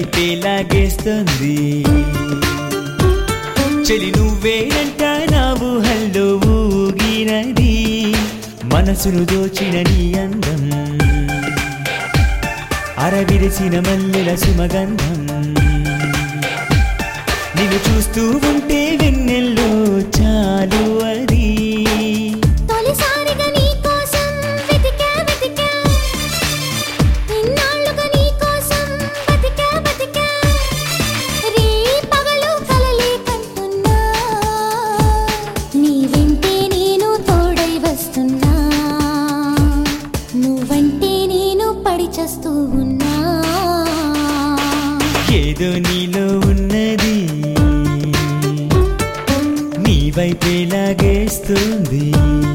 వైపే లాగేస్తుంది చెలి నువ్వే అంటావు హల్లో ఊగినది మనసును దోచిన నీ అందం అరవిరిసిన మల్లెల సుమగంధం నిన్ను చూస్తూ ఉంటే వెన్నెల్లో చాలు అది తొలిసారిగా నీ కోసం వెతికా వెతికా ఇన్నాళ్ళుగా నీ కోసం బతికా బతికా రే పగలు కలలే కంటున్నా నీ వెంటే నేను తోడై వస్తున్నా నువ్వంటే నేను పడి చస్తూ ఉన్నా ఏదో నీలో ఉన్నది నీ వైపే లాగేస్తుంది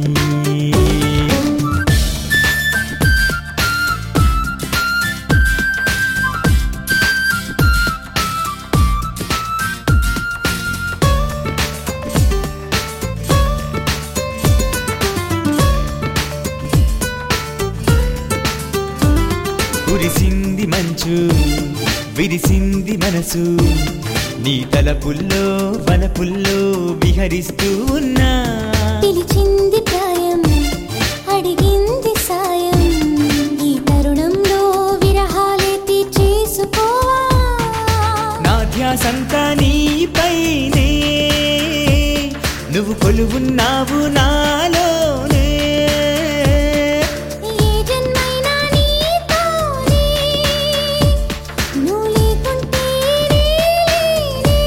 కురిసింది మంచు విరిసింది మనసు నీ తలపుల్లో వలపుల్లో విహరిస్తూ ఉన్నా పిలిచింది ప్రాయం అడిగింది సాయం ఈ తరుణంలో విరహాలే తీర్చేసుకోవా నా ధ్యాసంతా నీపైనే నువ్వు కొలువున్నావు నాలోనే ఏ జన్మైనా నీతోనే నువ్వు లేకుంటే నేలేనే.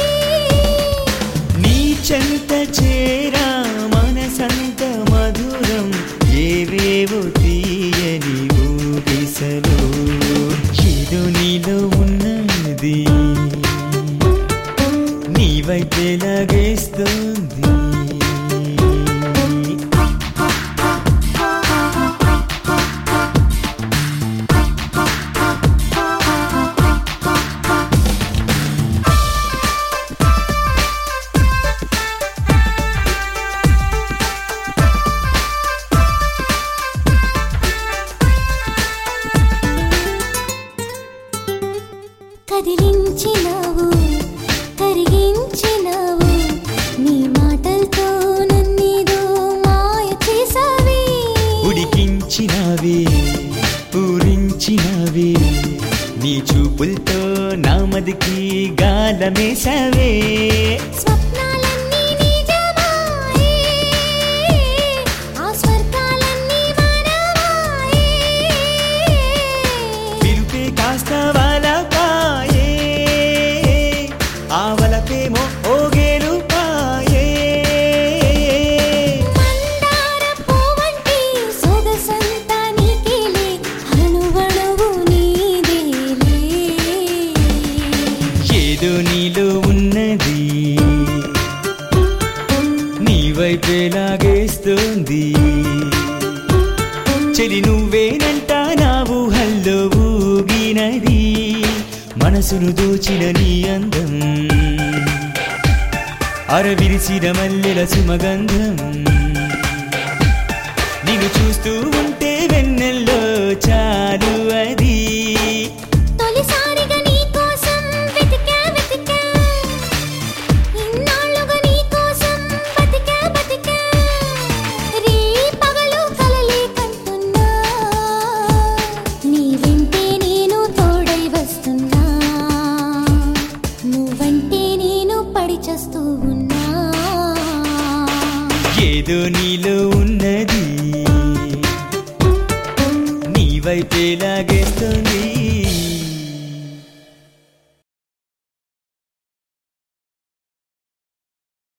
నీ చెంత చేరా మనసంత మధురం ఏవేవో తీయని ఊగిసలు ఏదో నీలో ఉన్నది నీ వైపే లాగేస్తుంది కదిలించినావు కరిగించినావు నీ మాటలతో నన్నేదో మాయ చేసావే ఉడికించినవి పూరించినవి నీ చూపులతో నామదికి గాలమేసవే స్వప్నాలన్నీ నిజమాయే ఆ స్వర్గాలన్నీ మనమాయే పిలుపే కాస్త వలపాయే ఆవలపేమో ఓగేలు పాయే మందార పువ్వంటి సొగసంతా నీకేలే అణువణువు నీదేలే ఏదో నీలో ఉన్నది నీ వైపే లాగేస్తుంది చెలి నువ్వేనంటానావు హల్లో ఊగినది మనసును దోచిన నీ అందం అరవిరిసిన మల్లెల సుమగంధం నిన్ను చూస్తూ ఉంటే వెన్నెల్లో చాలు అది తొలిసారిగా నీ కోసం వెతికా వెతికా ఇన్నాళ్ళుగా నీ కోసం బతికా బతికా రే పగలు కలలే కంటున్నా నీ వెంటే నేను తోడై వస్తున్నా నువ్వంటే నేను పడి చస్తూ ఉన్నా ఏదో నీలో ఉన్నది నీ వైపే లాగేస్తుంది